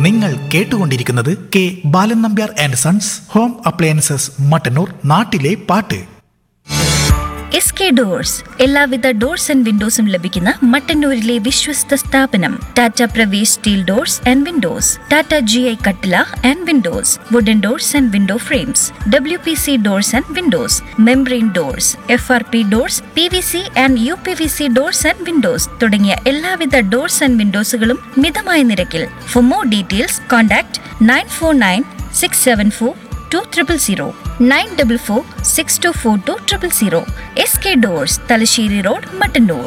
നിങ്ങൾ കേട്ടുകൊണ്ടിരിക്കുന്നത് K Balan Nambiar and sons home appliances Mattannur നാട്ടിലെ പാട്ട് എസ് കെ ഡോഴ്സ് എല്ലാവിധ ഡോർസ് ആൻഡ് വിൻഡോസും ലഭിക്കുന്ന മട്ടന്നൂരിലെ വിശ്വസ്ത സ്ഥാപനം Tata Pravesh steel doors and windows Tata G I കട്ടില and windows wooden doors and window frames W P C doors and windows membrane doors F R P doors P V C and U P V C doors and windows തുടങ്ങിയ എല്ലാവിധ doors and വിൻഡോസുകളും മിതമായ നിരക്കിൽ four more details contact nine four nine six seven four two triple zero nine double four six two four two triple zero S K doors Thalassery road Mattannur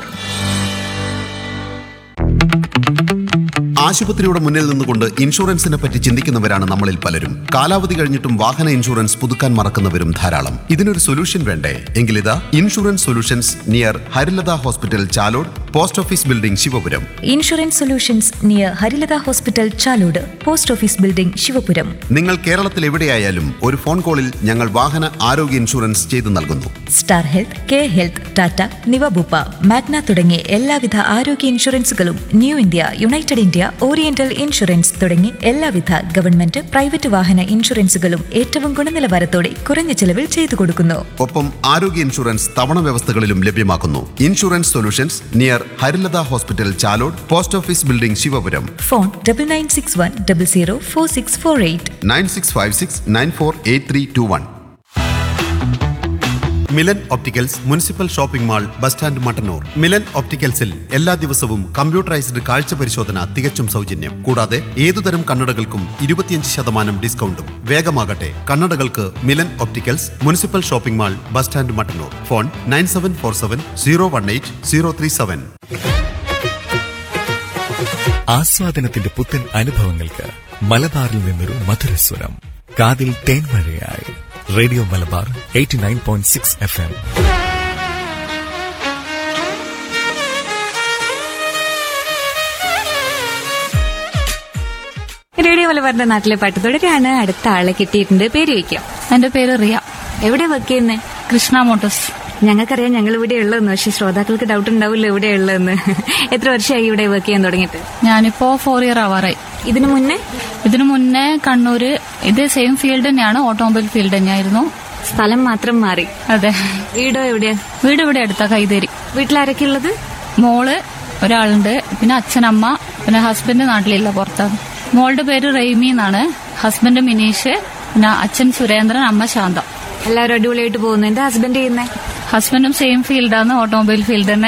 ആശുപത്രിയുടെ മുന്നിൽ നിന്നുകൊണ്ട് ഇൻഷുറൻസിനെ പറ്റി ചിന്തിക്കുന്നവരാണ് നമ്മളിൽ പലരും കാലാവധി കഴിഞ്ഞിട്ടും വാഹന ഇൻഷുറൻസ് പുതുക്കാൻ മറക്കുന്നവരും ധാരാളം ഇതിനൊരു സൊല്യൂഷൻ വേണ്ടേ എങ്കിലിതാ insurance solutions near Harilatha hospital Chalode post office building Shivapuram insurance solutions near Harilatha hospital Chalode post office building Shivapuram നിങ്ങൾ കേരളത്തിൽ എവിടെയായാലും ഒരു ഫോൺ കോളിൽ ഞങ്ങൾ വാഹന ആരോഗ്യ ഇൻഷുറൻസ് ചെയ്തു നൽകുന്നു star health care health Tata Niva Bupa Magna തുടങ്ങിയ എല്ലാവിധ ആരോഗ്യ ഇൻഷുറൻസുകളും new India united India oriental insurance തുടങ്ങി എല്ലാവിധ ഗവൺമെന്റ് പ്രൈവറ്റ് വാഹന ഇൻഷുറൻസുകളും ഏറ്റവും ഗുണനിലവാരത്തോടെ കുറഞ്ഞ ചെലവിൽ ചെയ്തു കൊടുക്കുന്നു ഒപ്പം ആരോഗ്യ ഇൻഷുറൻസ് തവണ വ്യവസ്ഥകളിലും ലഭ്യമാക്കുന്നു insurance solutions near Harilatha hospital Chalode post office building Shivapuram phone double nine six one double zero four six four eight nine six five six nine four eight three two one Milan opticals municipal shopping mall bus stand Mattannur മിലൻ ഒപ്റ്റിക്കൽസിൽ എല്ലാ ദിവസവും computerised കാഴ്ച പരിശോധന തികച്ചും സൗജന്യം കൂടാതെ ഏതുതരം കണ്ണടകൾക്കും ഇരുപത്തിയഞ്ച് ശതമാനം ഡിസ്കൗണ്ടും വേഗമാകട്ടെ കണ്ണടകൾക്ക് Milan opticals municipal shopping mall bus stand Mattannur phone nine seven four seven zero one eight zero three seven ആസ്വാദനത്തിന്റെ പുത്തൻ അനുഭവങ്ങൾക്ക് മലബാറിൽ നിന്നൊരു മധുരസ്വരം കാതിൽ തേൻമഴയായി radio Malabar eighty nine point six F M radio മലബാറിന്റെ നാട്ടിലെ പാട്ട് തുടരാണ് അടുത്ത ആളെ കിട്ടിയിട്ടുണ്ട് പേര് വയ്ക്കാം എന്റെ പേര് റിയ എവിടെ വർക്ക് ചെയ്യുന്നേ കൃഷ്ണ മോട്ടോഴ്സ് ഞങ്ങൾക്കറിയാം ഞങ്ങൾ ഇവിടെ ഉള്ളതെന്ന് പക്ഷെ ശ്രോതാക്കൾക്ക് ഡൗട്ട് ഉണ്ടാവില്ല ഇവിടെ ഉള്ളതെന്ന് എത്ര വർഷമായി ഇവിടെ വർക്ക് ചെയ്യാൻ തുടങ്ങിയിട്ട് ഞാനിപ്പോ ഫോർ ഇയർ ആവാറായി ഇതിനു മുന്നേ ഇതിനു മുന്നേ കണ്ണൂര് ഇത് സെയിം ഫീൽഡ് തന്നെയാണ് ഓട്ടോമൊബൈൽ ഫീൽഡ് തന്നെയായിരുന്നു സ്ഥലം മാത്രം മാറി അതെ വീടോ എവിടെയാ വീട് ഇവിടെ അടുത്ത കൈതേരി വീട്ടിലാരൊക്കെ ഉള്ളത് മോള് ഒരാളുണ്ട് പിന്നെ അച്ഛനമ്മ പിന്നെ ഹസ്ബൻഡ് നാട്ടിലില്ല പുറത്താണ് മോളുടെ പേര് റെയ്മി എന്നാണ് ഹസ്ബൻഡ് മിനീഷ് പിന്നെ അച്ഛൻ സുരേന്ദ്രൻ അമ്മ ശാന്ത എല്ലാവരും അടിപൊളിയായിട്ട് പോകുന്നു എന്റെ ഹസ്ബൻഡ് ചെയ്യുന്നേ ഹസ്ബൻഡും സെയിം ഫീൽഡാണ് ഓട്ടോമൊബൈൽ ഫീൽഡ് തന്നെ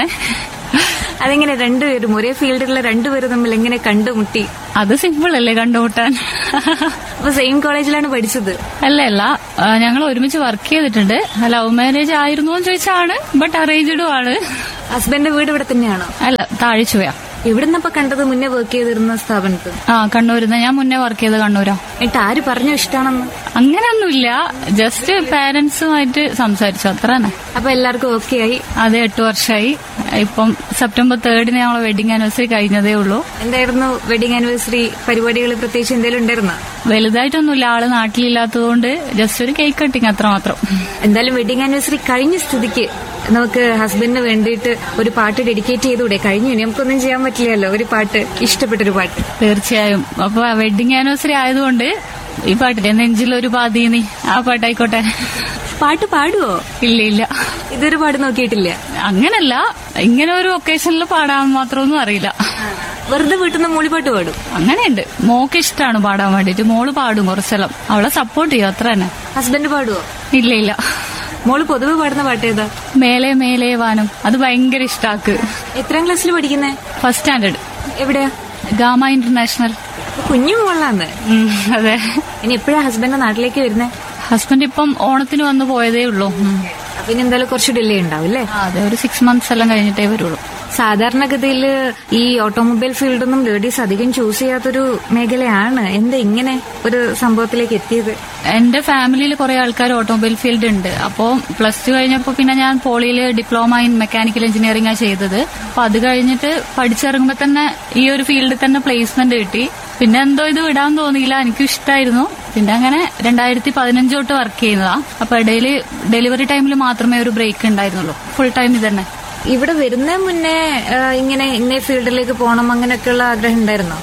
അതെങ്ങനെ രണ്ടുപേരും ഒരേ ഫീൽഡിലുള്ള രണ്ടുപേരും തമ്മിൽ എങ്ങനെ കണ്ടുമുട്ടി അത് സിമ്പിൾ അല്ലേ കണ്ടുമുട്ടാൻ അപ്പൊ സെയിം കോളേജിലാണ് പഠിച്ചത് അല്ല അല്ല ഞങ്ങൾ ഒരുമിച്ച് വർക്ക് ചെയ്തിട്ടുണ്ട് ലവ് മാരേജ് ആയിരുന്നു എന്ന് ചോദിച്ചാണ് ബട്ട് അറേഞ്ച്ഡും ആണ് ഹസ്ബൻഡിന്റെ വീട് ഇവിടെ തന്നെയാണോ അല്ല താഴ്ചവയാ എവിടുന്നപ്പോ കണ്ടത് മുന്നേ വർക്ക് ചെയ്തിരുന്ന സ്ഥാപനത്ത് ആ കണ്ണൂരിന്ന് ഞാൻ മുന്നേ വർക്ക് ചെയ്ത് കണ്ണൂരാ എന്നിട്ട് ആര് പറഞ്ഞു ഇഷ്ടാണെന്ന് അങ്ങനെയൊന്നുമില്ല ജസ്റ്റ് പാരന്റ്സുമായിട്ട് സംസാരിച്ചു അത്ര തന്നെ അപ്പൊ എല്ലാവർക്കും ഓക്കെ ആയി അത് എട്ട് വർഷമായി ഇപ്പം സെപ്റ്റംബർ തേർഡിന് ഞങ്ങളെ വെഡിങ് ആനിവേഴ്സറി കഴിഞ്ഞതേ ഉള്ളൂ എന്തായിരുന്നു വെഡിങ് ആനിവേഴ്സറി പരിപാടികൾ പ്രത്യേകിച്ച് എന്തെങ്കിലും ഉണ്ടായിരുന്നോ വലുതായിട്ടൊന്നുമില്ല ആള് നാട്ടിലില്ലാത്തതുകൊണ്ട് ജസ്റ്റ് ഒരു കേക്ക് കട്ടിങ് അത്ര മാത്രം എന്തായാലും വെഡിങ് ആനിവേഴ്സറി കഴിഞ്ഞ സ്ഥിതിക്ക് നമുക്ക് ഹസ്ബൻഡിന് വേണ്ടിയിട്ട് ഒരു പാട്ട് ഡെഡിക്കേറ്റ് ചെയ്തുകൂടെ കഴിഞ്ഞു ഇനി നമുക്കൊന്നും ചെയ്യാൻ പറ്റില്ലല്ലോ ഒരു പാട്ട് ഇഷ്ടപ്പെട്ടൊരു പാട്ട് തീർച്ചയായും അപ്പൊ വെഡിങ് ആനിവേഴ്സറി ആയതുകൊണ്ട് ഈ പാട്ടിലെ നെഞ്ചിലൊരു പാതീനി ആ പാട്ടായിക്കോട്ടെ പാട്ട് പാടുവോ ഇല്ല ഇല്ല ഇതൊരു പാട്ട് നോക്കിയിട്ടില്ല അങ്ങനല്ല ഇങ്ങനെ ഒരു ഒക്കേഷനിൽ പാടാൻ മാത്രമൊന്നും അറിയില്ല വെറുതെ വീട്ടിൽ നിന്ന് മൂളിപ്പാട്ട് പാടും അങ്ങനെയുണ്ട് മോക്ക് ഇഷ്ടമാണ് പാടാൻ വേണ്ടിട്ട് മോള് പാടും കുറച്ചെല്ലാം അവളെ സപ്പോർട്ട് ചെയ്യും അത്ര തന്നെ ഹസ്ബൻഡ് പാടുവോ ഇല്ല ഇല്ല മോള് പൊതുവെ പാടുന്ന പാട്ട് ഏതാ മേലെ മേലെ വാനം അത് ഭയങ്കര ഇഷ്ടാക്ക് എത്രാം ക്ലാസ്സിൽ പഠിക്കുന്നേ ഫസ്റ്റ് സ്റ്റാൻഡേർഡ് എവിടെയാ ഗാമ ഇന്റർനാഷണൽ കുഞ്ഞു മോളാന്ന് ഉം, അതെ ഇനി എപ്പോഴാ ഹസ്ബൻഡ് നാട്ടിലേക്ക് വരുന്നേ ഹസ്ബൻഡ് ഇപ്പം ഓണത്തിന് വന്ന് പോയതേ ഉള്ളൂ ഉം. പിന്നെ എന്തായാലും കുറച്ച് ഡിലേ ഉണ്ടാവും അല്ലേ ആ, അതെ ഒരു സിക്സ് മന്ത്സ് എല്ലാം കഴിഞ്ഞിട്ടേ വരുള്ളൂ സാധാരണഗതിയിൽ ഈ ഓട്ടോമൊബൈൽ ഫീൽഡൊന്നും ലേഡീസ് അധികം ചൂസ് ചെയ്യാത്തൊരു മേഖലയാണ് എന്താ ഇങ്ങനെ ഒരു സംഭവത്തിലേക്ക് എത്തിയത് എന്റെ ഫാമിലിയിൽ കുറെ ആൾക്കാർ ഓട്ടോമൊബൈൽ ഫീൽഡ് ഉണ്ട് അപ്പോൾ പ്ലസ് ടു കഴിഞ്ഞപ്പോൾ പിന്നെ ഞാൻ പോളിയിൽ ഡിപ്ലോമ ഇൻ മെക്കാനിക്കൽ എഞ്ചിനീയറിംഗ് ആണ് ചെയ്തത് അപ്പൊ അത് കഴിഞ്ഞിട്ട് പഠിച്ചിറങ്ങുമ്പോൾ തന്നെ ഈ ഒരു ഫീൽഡിൽ തന്നെ പ്ലേസ്മെന്റ് കിട്ടി പിന്നെ എന്തോ ഇത് വിടാൻ തോന്നിയില്ല എനിക്ക് ഇഷ്ടമായിരുന്നു പിന്നെ അങ്ങനെ രണ്ടായിരത്തി പതിനഞ്ച് തൊട്ട് വർക്ക് ചെയ്യുന്നതാ അപ്പൊ ഇടയിൽ ഡെലിവറി ടൈമിൽ മാത്രമേ ഒരു ബ്രേക്ക് ഉണ്ടായിരുന്നുള്ളൂ ഫുൾ ടൈം ഇതന്നെ ഇവിടെ വരുന്ന മുന്നേ ആ, ഇങ്ങനെ ഇന്നേ ഫീൽഡിലേക്ക് പോകണം അങ്ങനെയൊക്കെയുള്ള ആഗ്രഹം ഉണ്ടായിരുന്നോ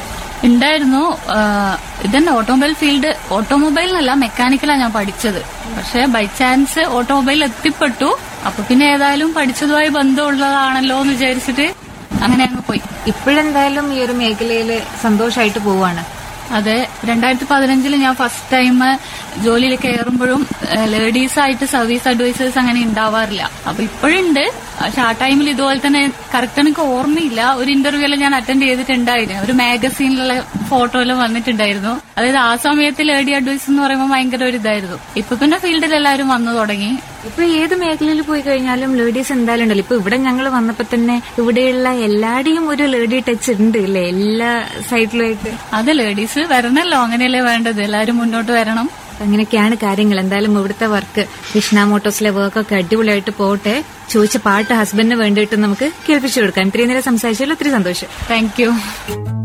ഉണ്ടായിരുന്നു ആ, ഇതന്നെ ഓട്ടോമൊബൈൽ ഫീൽഡ് ഓട്ടോമൊബൈലിനല്ല മെക്കാനിക്കലാണ് ഞാൻ പഠിച്ചത് പക്ഷെ ബൈ ചാൻസ് ഓട്ടോമൊബൈൽ എത്തിപ്പെട്ടു അപ്പൊ പിന്നെ ഏതായാലും പഠിച്ചതുമായി ബന്ധമുള്ളതാണല്ലോ എന്ന് വിചാരിച്ചിട്ട് അങ്ങനെ അങ്ങ് പോയി ഇപ്പോഴെന്തായാലും ഈ ഒരു മേഖലയിൽ സന്തോഷമായിട്ട് പോവാണ് അതെ രണ്ടായിരത്തി പതിനഞ്ചില് ഞാൻ ഫസ്റ്റ് ടൈം ജോലിയിൽ കയറുമ്പോഴും ലേഡീസ് ആയിട്ട് സർവീസ് അഡ്വൈസേഴ്സ് അങ്ങനെ ഉണ്ടാവാറില്ല അപ്പൊ ഇപ്പോഴുണ്ട് പക്ഷെ ആ ടൈമിൽ ഇതുപോലെ തന്നെ കറക്റ്റ് എനിക്ക് ഓർമ്മയില്ല ഒരു ഇന്റർവ്യൂ എല്ലാം ഞാൻ അറ്റൻഡ് ചെയ്തിട്ടുണ്ടായിരുന്നു ഒരു മാഗസീനിലുള്ള ഫോട്ടോ എല്ലാം വന്നിട്ടുണ്ടായിരുന്നു അതായത് ആ സമയത്ത് ലേഡി അഡ്വൈസ് എന്ന് പറയുമ്പോൾ ഭയങ്കര ഒരു ഇതായിരുന്നു ഇപ്പൊ പിന്നെ ഫീൽഡിൽ എല്ലാവരും വന്നു തുടങ്ങി ഇപ്പൊ ഏത് മേഖലയിൽ പോയി കഴിഞ്ഞാലും ലേഡീസ് എന്തായാലും ഉണ്ടല്ലോ ഇപ്പൊ ഇവിടെ ഞങ്ങൾ വന്നപ്പോ തന്നെ ഇവിടെയുള്ള എല്ലാടെയും ഒരു ലേഡി ടച്ച് ഉണ്ട് അല്ലേ എല്ലാ സൈഡിലുമായിട്ട് അത് ലേഡീസ് വരണല്ലോ അങ്ങനെയല്ലേ വേണ്ടത് എല്ലാവരും മുന്നോട്ട് വരണം അങ്ങനെയൊക്കെയാണ് കാര്യങ്ങൾ എന്തായാലും ഇവിടുത്തെ വർക്ക് കൃഷ്ണ മോട്ടോഴ്സിലെ വർക്കൊക്കെ അടിപൊളിയായിട്ട് പോട്ടെ ചോദിച്ച പാട്ട് ഹസ്ബൻഡിന് വേണ്ടിയിട്ട് നമുക്ക് കേൾപ്പിച്ചു കൊടുക്കാം ഇത്രയും നേരം സംസാരിച്ചതിൽ ഒത്തിരി സന്തോഷം താങ്ക് യു